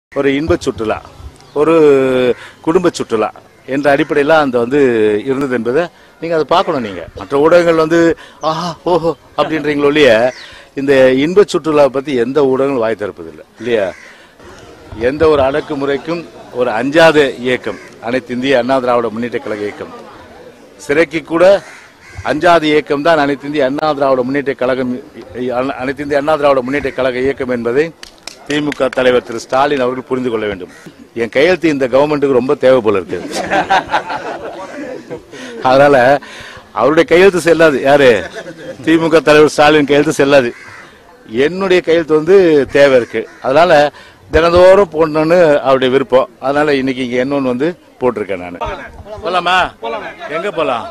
ஒரு இன்ப சுற்றுலா ஒரு குடும்ப சுற்றுலா என்ற அடிப்படையில் அந்த வந்து இருந்தது என்பதை நீங்க அதை பார்க்கணும் நீங்க மற்ற ஊடகங்கள் வந்து ஆஹா ஓஹோ அப்படின்றீங்களோ இல்லையா இந்த இன்ப சுற்றுலாவை பத்தி எந்த ஊடகங்களும் வாய் திறப்பதில்லை இல்லையா எந்த ஒரு அடக்குமுறைக்கும் ஒரு அஞ்சாத இயக்கம் அனைத்து இந்திய அண்ணா திராவிட முன்னேற்ற கழக இயக்கம் சிறைக்கு கூட அஞ்சாத இயக்கம் தான் அனைத்து இந்திய அண்ணா திராவிட முன்னேற்ற கழகம் அனைத்து இந்திய அண்ணா திராவிட முன்னேற்ற கழக இயக்கம் என்பதை திமுக தலைவர் திரு ஸ்டாலின் அவர்கள் புரிந்து கொள்ள வேண்டும் என் கையெழுத்து இந்த கவர்மெண்ட்டுக்கு ரொம்ப தேவை போல இருக்கு அதனால அவருடைய கையெழுத்து செல்லாது யாரு திமுக தலைவர் ஸ்டாலின் கையெழுத்து செல்லாது என்னுடைய கையெழுத்து வந்து தேவை இருக்கு அதனால தினந்தோறும் போடணும்னு அவருடைய விருப்பம் அதனால இன்னைக்கு இங்க என்னொன்னு வந்து போட்டிருக்கேன் நான் போலாமா எங்க போலாம்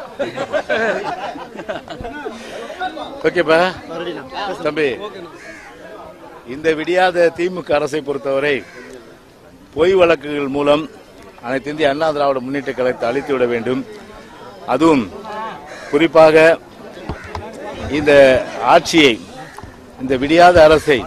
ஓகேப்பா தம்பி இந்த விடியாத திமுக அரசை பொறுத்தவரை பொய் வழக்குகள் மூலம் அனைத்து இந்திய அண்ணா திராவிட முன்னேற்ற கழகத்தை அழித்து விட வேண்டும் அதுவும் குறிப்பாக இந்த ஆட்சியை இந்த விடியாத அரசை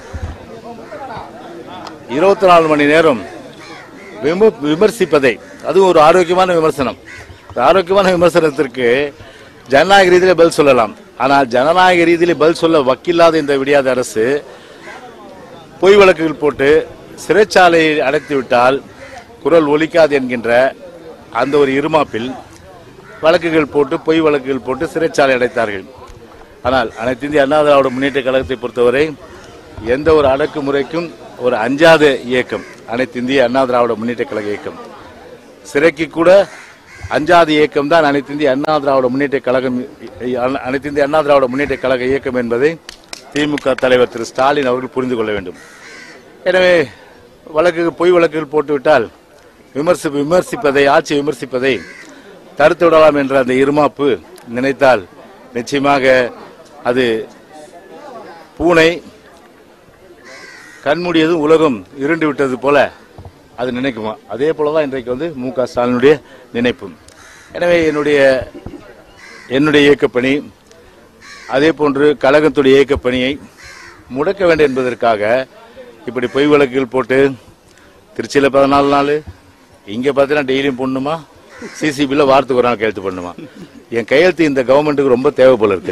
இருபத்தி நாலு மணி நேரம் விம- விமர்சிப்பதை அதுவும் ஒரு ஆரோக்கியமான விமர்சனம் இந்த ஆரோக்கியமான விமர்சனத்திற்கு ஜனநாயக ரீதியில பதில் சொல்லலாம் ஆனால் ஜனநாயக ரீதியில பதில் சொல்ல வக்கில்லாத இந்த விடியாத அரசு பொய் வழக்குகள் போட்டு சிறைச்சாலையை அடைத்து விட்டால் குரல் ஒலிக்காது என்கின்ற அந்த ஒரு இருமாப்பில் வழக்குகள் போட்டு பொய் வழக்குகள் போட்டு சிறைச்சாலை அடைத்தார்கள் ஆனால் அனைத்து இந்திய அண்ணா திராவிட முன்னேற்ற கழகத்தை பொறுத்தவரை எந்த ஒரு அடக்குமுறைக்கும் ஒரு அஞ்சாத இயக்கம் அனைத்து இந்திய அண்ணா திராவிட முன்னேற்ற கழக இயக்கம் சிறைக்கு கூட அஞ்சாத இயக்கம் தான் அனைத்து இந்திய அண்ணா திராவிட முன்னேற்ற கழகம் அனைத்து இந்திய அண்ணா திராவிட முன்னேற்ற கழக இயக்கம் என்பதை திமுக தலைவர் திரு ஸ்டாலின் அவர்கள் புரிந்து கொள்ள வேண்டும் எனவே வழக்கு பொய் வழக்குகள் போட்டுவிட்டால் விமர்சி விமர்சிப்பதை ஆட்சி விமர்சிப்பதை தடுத்து விடலாம் என்ற அந்த இருமாப்பு நினைத்தால் நிச்சயமாக அது பூனை கண்மூடியதும் உலகம் இருண்டு விட்டது போல அது நினைக்குமா அதே போலதான் இன்றைக்கு வந்து மு க ஸ்டாலினுடைய நினைப்பும் எனவே என்னுடைய என்னுடைய இயக்கப்பணி அதே போன்று கழகத்துடைய இயக்கப் பணியை முடக்க வேண்டும் என்பதற்காக இப்படி பொய் வழக்குகள் போட்டு திருச்சியில் பதினாலு நாள் இங்கே பார்த்தீங்கன்னா டெய்லியும் போடணுமா சிசிபியில் வாரத்துக்கு ஒரு நாள் கையெழுத்து பண்ணணுமா என் கையெழுத்து இந்த கவர்மெண்ட்டுக்கு ரொம்ப தேவை போல இருக்கு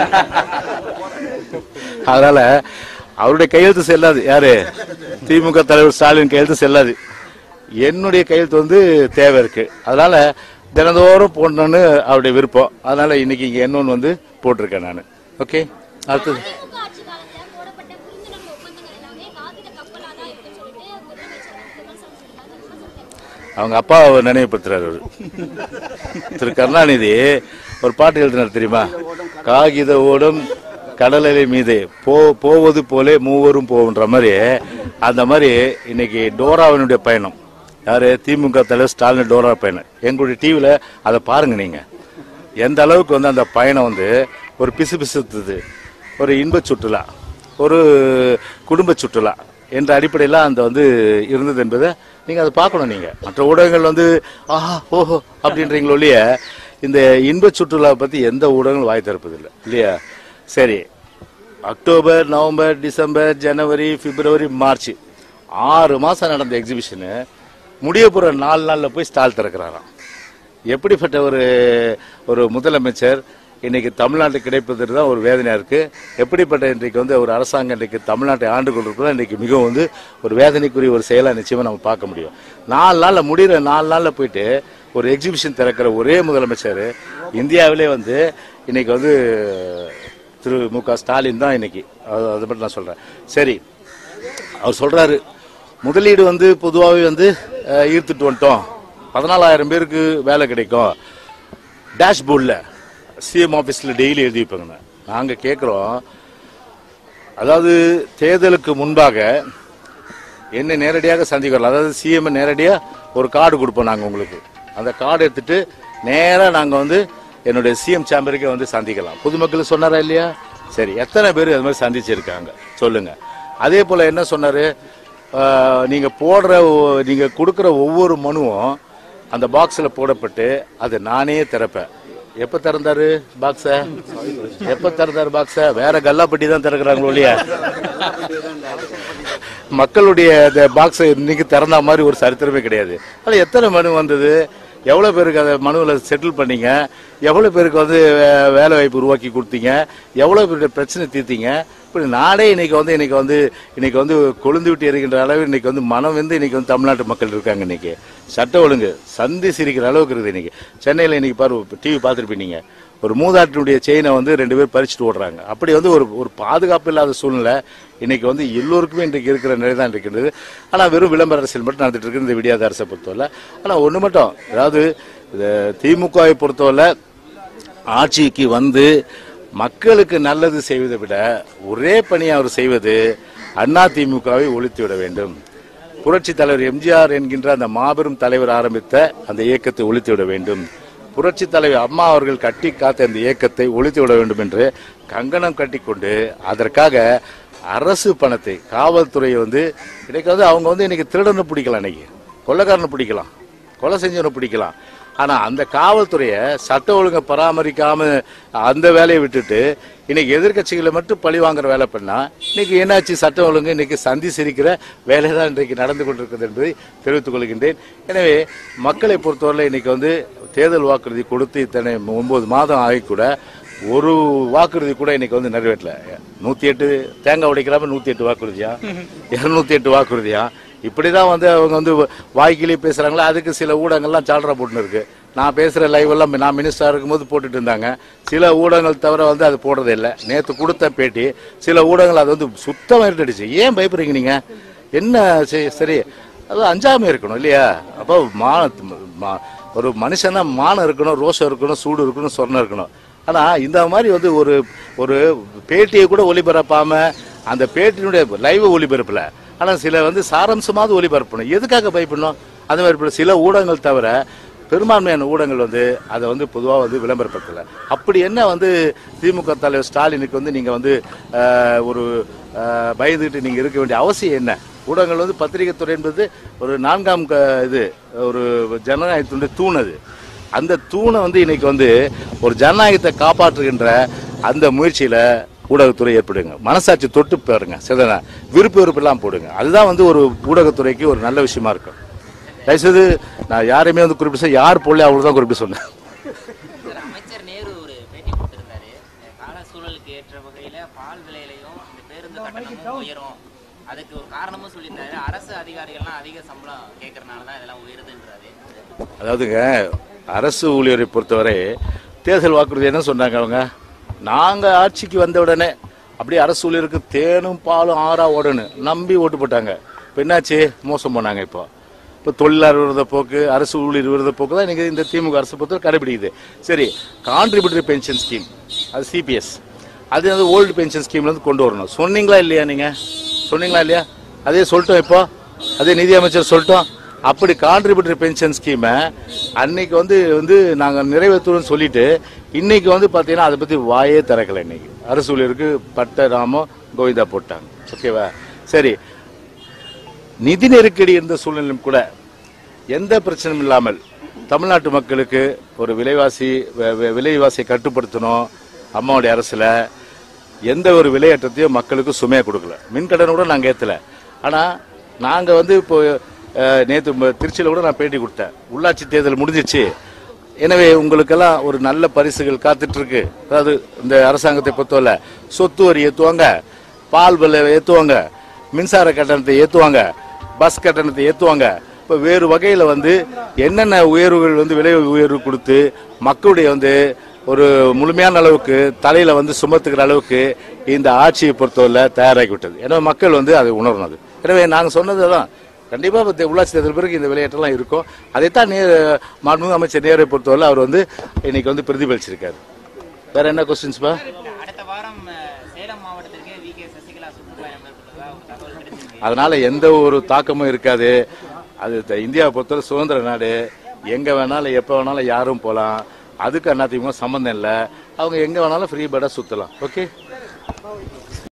அதனால அவருடைய கையெழுத்து செல்லாது யாரு திமுக தலைவர் ஸ்டாலின் கையெழுத்து செல்லாது என்னுடைய கையெழுத்து வந்து தேவை இருக்கு அதனால தினந்தோறும் போடணும்னு அவருடைய விருப்பம் அதனால இன்னைக்கு இங்க என்னொன்னு வந்து போட்டிருக்கேன் நான் ஓகே அடுத்தது திமுக ஆட்சி காலத்துல போடப்பட்ட புரிந்துணர்வு ஒப்பந்தங்கள் எல்லாமே காகித கப்பலா தான் இருக்குன்னு சொல்லிட்டு முதலமைச்சர் வந்து விமர்சனம் செஞ்சிருக்காங்க அந்த விமர்சனத்தை அவங்க அப்பாவை நினைவுபடுத்துறாரு அவரு திரு கருணாநிதி ஒரு பாட்டு எழுதினார் தெரியுமா காகித ஓடும் கடலலை மீது போ போவது போலே மூவரும் போகுன்ற மாதிரி அந்த மாதிரி இன்னைக்கு டோராவினுடைய பயணம் யாரு திமுக தலைவர் ஸ்டாலின் டோரா பயணம் எங்களுடைய டிவியில அதை பாருங்க நீங்க எந்த அளவுக்கு வந்து அந்த பயணம் வந்து ஒரு பிசு பிசுத்துது ஒரு இன்ப சுற்றுலா ஒரு குடும்ப சுற்றுலா என்ற அடிப்படையில் அந்த வந்து இருந்தது என்பதை நீங்க அதை பார்க்கணும் நீங்க மற்ற ஊடகங்கள் வந்து ஆஹா ஓஹோ அப்படின்றீங்களோ இல்லையா இந்த இன்ப சுற்றுலாவை பத்தி எந்த ஊடகங்களும் வாய் திறப்பதில்லை இல்லையா சரி அக்டோபர் நவம்பர் டிசம்பர் ஜனவரி பிப்ரவரி மார்ச் ஆறு மாசம் நடந்த எக்ஸிபிஷனு முடிய போற நாலு நாள்ல போய் ஸ்டால் திறக்கிறாராம் எப்படிப்பட்ட ஒரு ஒரு முதலமைச்சர் இன்னைக்கு தமிழ்நாட்டுக்கு கிடைப்பதற்கு தான் ஒரு வேதனையா இருக்கு எப்படிப்பட்ட இன்றைக்கு வந்து ஒரு அரசாங்கம் இன்றைக்கு தமிழ்நாட்டை ஆண்டு கொண்டிருப்பதா இன்றைக்கு மிகவும் வந்து ஒரு வேதனைக்குரிய ஒரு செயலா நிச்சயமா நம்ம பார்க்க முடியும் நாலு நாள்ல முடிகிற நாலு நாள்ல போயிட்டு ஒரு எக்ஸிபிஷன் திறக்கிற ஒரே முதலமைச்சர் இந்தியாவிலே வந்து இன்னைக்கு வந்து திரு மு க ஸ்டாலின் தான் இன்னைக்கு அது- அதை பற்றி நான் சொல்றேன் சரி அவர் சொல்றாரு முதலீடு வந்து பொதுவாகவே வந்து அஹ், ஈர்த்துட்டு வந்துட்டோம் பதினாலாயிரம் பேருக்கு வேலை கிடைக்கும் டேஷ்போர்டில் சிஎம் ஆஃபீஸில் டெய்லி எழுதி வைப்பாங்க நாங்கள் கேட்குறோம் அதாவது தேர்தலுக்கு முன்பாக என்னை நேரடியாக சந்திக்கிறோம் அதாவது சிஎம் நேரடியாக ஒரு கார்டு கொடுப்போம் நாங்கள் உங்களுக்கு அந்த கார்டு எடுத்துட்டு நேராக நாங்கள் வந்து என்னுடைய சிஎம் சேம்பருக்கே வந்து சந்திக்கலாம் பொதுமக்கள் சொன்னாரா இல்லையா சரி எத்தனை பேர் அது மாதிரி சந்திச்சிருக்காங்க சொல்லுங்க அதே போல என்ன சொன்னாரு ஆஹ், நீங்க போடுற ஒ- நீங்க கொடுக்குற ஒவ்வொரு மனுவும் அந்த பாக்ஸ்ல போடப்பட்டு அது நானே திறப்பேன் எப்ப திறந்தாரு பாக்ஸ எப்ப திறந்தாரு பாக்ஸ வேற கல்லாப்பட்டி தான் திறக்கிறாங்களோ இல்லையா மக்களுடைய இந்த பாக்ஸை இன்னைக்கு திறந்த மாதிரி ஒரு சரித்திரமே கிடையாது அதில் எத்தனை மனு வந்தது எவ்வளோ பேருக்கு அதை மனுவில் செட்டில் பண்ணீங்க எவ்வளோ பேருக்கு வந்து வே- வேலை வாய்ப்பு உருவாக்கி கொடுத்தீங்க எவ்வளோ பேருடைய பிரச்சனை தீர்த்தீங்க இப்படி நாடே இன்னைக்கு வந்து இன்னைக்கு வந்து இன்னைக்கு வந்து கொழுந்து விட்டு எறிகின்ற அளவு இன்னைக்கு வந்து மனம் வந்து இன்னைக்கு வந்து தமிழ்நாட்டு மக்கள் இருக்காங்க இன்னைக்கு சட்ட ஒழுங்கு சந்தி சிரிக்கிற அளவுக்கு இருக்குது இன்னைக்கு சென்னையில் இன்னைக்கு பாரு டிவி பார்த்துருப்பீங்க ஒரு மூதாட்டினுடைய செயினை வந்து ரெண்டு பேர் பறிச்சுட்டு ஓடுறாங்க அப்படி வந்து ஒரு ஒரு பாதுகாப்பு இல்லாத சூழ்நிலை இன்னைக்கு வந்து எல்லோருக்குமே இன்றைக்கு இருக்கிற நிலை தான் இருக்கின்றது ஆனால் வெறும் விளம்பர அரசியல் மட்டும் நடந்துட்டு இருக்கு இந்த விடியாத அரசை பொறுத்தவரை ஆனால் ஒன்று மட்டும் அதாவது இந்த திமுகவை பொறுத்தவரை ஆட்சிக்கு வந்து மக்களுக்கு நல்லது செய்வதை விட ஒரே பணியை அவர் செய்வது அண்ணா திமுகவை ஒழித்து விட வேண்டும் புரட்சி தலைவர் எம்ஜிஆர் என்கின்ற அந்த மாபெரும் தலைவர் ஆரம்பித்த அந்த இயக்கத்தை ஒழித்து விட வேண்டும் புரட்சி தலைவர் அம்மா அவர்கள் கட்டி காத்த அந்த இயக்கத்தை ஒழித்து விட வேண்டும் என்று கங்கணம் கட்டிக்கொண்டு அதற்காக அரசு பணத்தை காவல்துறையை வந்து இன்னைக்கு வந்து அவங்க வந்து இன்னைக்கு திருடனை பிடிக்கலாம் இன்னைக்கு கொள்ளைக்காரனை பிடிக்கலாம் கொலை செஞ்சவனை பிடிக்கலாம் ஆனா அந்த காவல்துறையை சட்ட ஒழுங்கை பராமரிக்காம அந்த வேலையை விட்டுட்டு இன்னைக்கு எதிர்க்கட்சிகளை மட்டும் பழி வாங்குற வேலை பண்ணா இன்னைக்கு என்னாச்சு சட்ட ஒழுங்கு இன்னைக்கு சந்தி சிரிக்கிற வேலை தான் இன்றைக்கு நடந்து கொண்டிருக்கிறது என்பதை தெரிவித்துக் கொள்கின்றேன் எனவே மக்களை பொறுத்தவரை இன்னைக்கு வந்து தேர்தல் வாக்குறுதி கொடுத்து இத்தனை ஒன்பது மாதம் ஆகி கூட ஒரு வாக்குறுதி கூட இன்னைக்கு வந்து நிறைவேற்றல நூத்தி எட்டு தேங்காய் உடைக்கிறாம நூத்தி எட்டு வாக்குறுதியா இருநூத்தி எட்டு வாக்குறுதியா இப்படிதான் வந்து அவங்க வந்து வாய்க்கிலே பேசுறாங்களா அதுக்கு சில ஊடகங்கள்லாம் சால்ரா போட்டுன்னு இருக்கு நான் பேசுற லைவ் எல்லாம் நான் மினிஸ்டரா இருக்கும்போது போட்டுட்டு இருந்தாங்க சில ஊடகங்கள் தவிர வந்து அது போடுறதே இல்லை நேத்து கொடுத்த பேட்டி சில ஊடகங்கள் அது வந்து சுத்தமா இருந்துடுச்சு ஏன் பயப்படுறீங்க நீங்க என்ன சரி- சரி அது அஞ்சாம இருக்கணும் இல்லையா அப்போ மான மா- ஒரு மனுஷனா மானம் இருக்கணும் ரோஷம் இருக்கணும் சூடு இருக்கணும் சொர்ணம் இருக்கணும் ஆனா இந்த மாதிரி வந்து ஒரு ஒரு பேட்டியை கூட ஒளிபரப்பாம அந்த பேட்டியினுடைய லைவ் ஒளிபரப்புல ஆனா சில வந்து சாரம்சமாவது ஒளிபரப்பணும் எதுக்காக பயப்படணும் அந்த மாதிரி இப்ப சில ஊடகங்கள் தவிர பெரும்பான்மையான ஊடகங்கள் வந்து அதை வந்து பொதுவாக வந்து விளம்பரப்படுத்தல அப்படி என்ன வந்து திமுக தலைவர் ஸ்டாலினுக்கு வந்து நீங்க வந்து ஆஹ், ஒரு ஆஹ், பயந்துகிட்டு நீங்க இருக்க வேண்டிய அவசியம் என்ன ஊடகங்கள் வந்து பத்திரிகை துறை என்பது ஒரு நான்காம் க- இது ஒரு ஜனநாயகத்தினுடைய தூண் அது அந்த தூணை வந்து இன்னைக்கு வந்து ஒரு ஜனநாயகத்தை காப்பாற்றுகின்ற அந்த முயற்சியில ஊடகத்துறை ஏற்படுங்க மனசாட்சி தொட்டு பாருங்க சில விருப்ப விருப்பெல்லாம் போடுங்க அதுதான் வந்து ஒரு ஊடகத்துறைக்கு ஒரு நல்ல விஷயமா இருக்கும் தயவுசெய்து நான் யாரையுமே வந்து குறிப்பிட்டு சொல்ல- யார் போடல அவ்வளவு தான் குறிப்பிட்டு சொன்னேன் சார் அமைச்சர் நேரு ஒரு பேட்டி கொடுத்திருந்தாரு அஹ் கால சூழலுக்கு ஏற்ற வகையில பால் விலையிலையும் இந்த பேருந்து கட்டணமும் உயரும் அதுக்கு ஒரு காரணமும் சொல்லியிருந்தாரு அரசு அதிகாரிகள்லாம் அதிக சம்பளம் கேட்கறதுனால தான் இதெல்லாம் உயருதுன்றாரு அதாவதுங்க அரசு ஊழியரை பொறுத்தவரை தேர்தல் வாக்குறுதி என்ன சொன்னாங்க அவங்க நாங்க ஆட்சிக்கு வந்த உடனே அப்படியே அரசு ஊழியருக்கு தேனும் பாலும் ஆறா ஓடணும் நம்பி ஓட்டு போட்டாங்க இப்போ என்னாச்சு மோசம் போனாங்க இப்போ இப்போ தொழிலாளர் விரோத போக்கு அரசு ஊழியர் விரோத போக்கு தான் இன்னைக்கு இந்த திமுக அரசு பொறுத்தவரை கடைபிடிக்குது சரி கான்ட்ரிபியூட்டரி பென்ஷன் ஸ்கீம் அது சிபிஎஸ் அது வந்து ஓல்டு பென்ஷன் ஸ்கீம்ல இருந்து கொண்டு வரணும் சொன்னீங்களா இல்லையா நீங்க சொன்னீங்களா இல்லையா அதே சொல்லிட்டோம் இப்போ அதே நிதி அமைச்சர் சொல்லிட்டோம் அப்படி கான்ட்ரிபியூட்டரி பென்ஷன் ஸ்கீமை அன்னைக்கு வந்து வந்து நாங்கள் நிறைவேற்றுவோம்னு சொல்லிட்டு இன்னைக்கு வந்து பார்த்தீங்கன்னா அதை பற்றி வாயே திறக்கல இன்னைக்கு அரசு ஊழியருக்கு பட்ட ராமம் கோவிந்தா போட்டாங்க ஓகேவா சரி நிதி நெருக்கடி இருந்த சூழ்நிலையும் கூட எந்த பிரச்சனையும் இல்லாமல் தமிழ்நாட்டு மக்களுக்கு ஒரு விலைவாசி வி- வி- விலைவாசியை கட்டுப்படுத்தணும் அம்மாவுடைய அரசுல எந்த ஒரு விலையேற்றத்தையும் மக்களுக்கு சுமையா கொடுக்கல மின்கடன் கூட நாங்கள் ஏற்றல ஆனால் நாங்கள் வந்து இப்போ அஹ், நேத்து ம- திருச்சியில கூட நான் பேட்டி கொடுத்தேன் உள்ளாட்சி தேர்தல் முடிஞ்சிச்சு எனவே உங்களுக்கெல்லாம் ஒரு நல்ல பரிசுகள் காத்துட்டு இருக்கு அதாவது இந்த அரசாங்கத்தை பொறுத்தவரை சொத்து வரி ஏற்றுவாங்க பால் விலை ஏற்றுவாங்க மின்சார கட்டணத்தை ஏற்றுவாங்க பஸ் கட்டணத்தை ஏற்றுவாங்க இப்போ வேறு வகையில் வந்து என்னென்ன உயர்வுகள் வந்து விலை உயர்வு கொடுத்து மக்களுடைய வந்து ஒரு முழுமையான அளவுக்கு தலையில வந்து சுமத்துக்கிற அளவுக்கு இந்த ஆட்சியை பொறுத்தவரை தயாராகி விட்டது எனவே மக்கள் வந்து அதை உணரணும் அது எனவே நாங்கள் சொன்னது தான் கண்டிப்பாக இந்த உள்ளாட்சி தேர்தல் பிறகு இந்த விளையாட்டெல்லாம் இருக்கும் அதைத்தான் நேரு மாண்புமிகு அமைச்சர் நேரை பொறுத்தவரை அவர் வந்து இன்னைக்கு வந்து பிரதிபலிச்சிருக்காரு வேற என்ன கொஸ்டின்ஸ்பா அடுத்த வாரம் அஹ், சேலம் மாவட்டத்திற்கு வி கே சசிகலா சுற்றுப்பயணம் மேற்கொள்வதா ஒரு தகவல் கிடைச்சிருக்கு அதனால எந்த ஒரு தாக்கமும் இருக்காது அது த- இந்தியாவை பொறுத்தவரை சுதந்திர நாடு எங்க வேணாலும் எப்ப வேணாலும் யாரும் போலாம் அதுக்கு அதிமுக சம்பந்தம் இல்லை அவங்க எங்க வேணாலும் ஃப்ரீ பேர்டா சுத்தலாம் ஓகே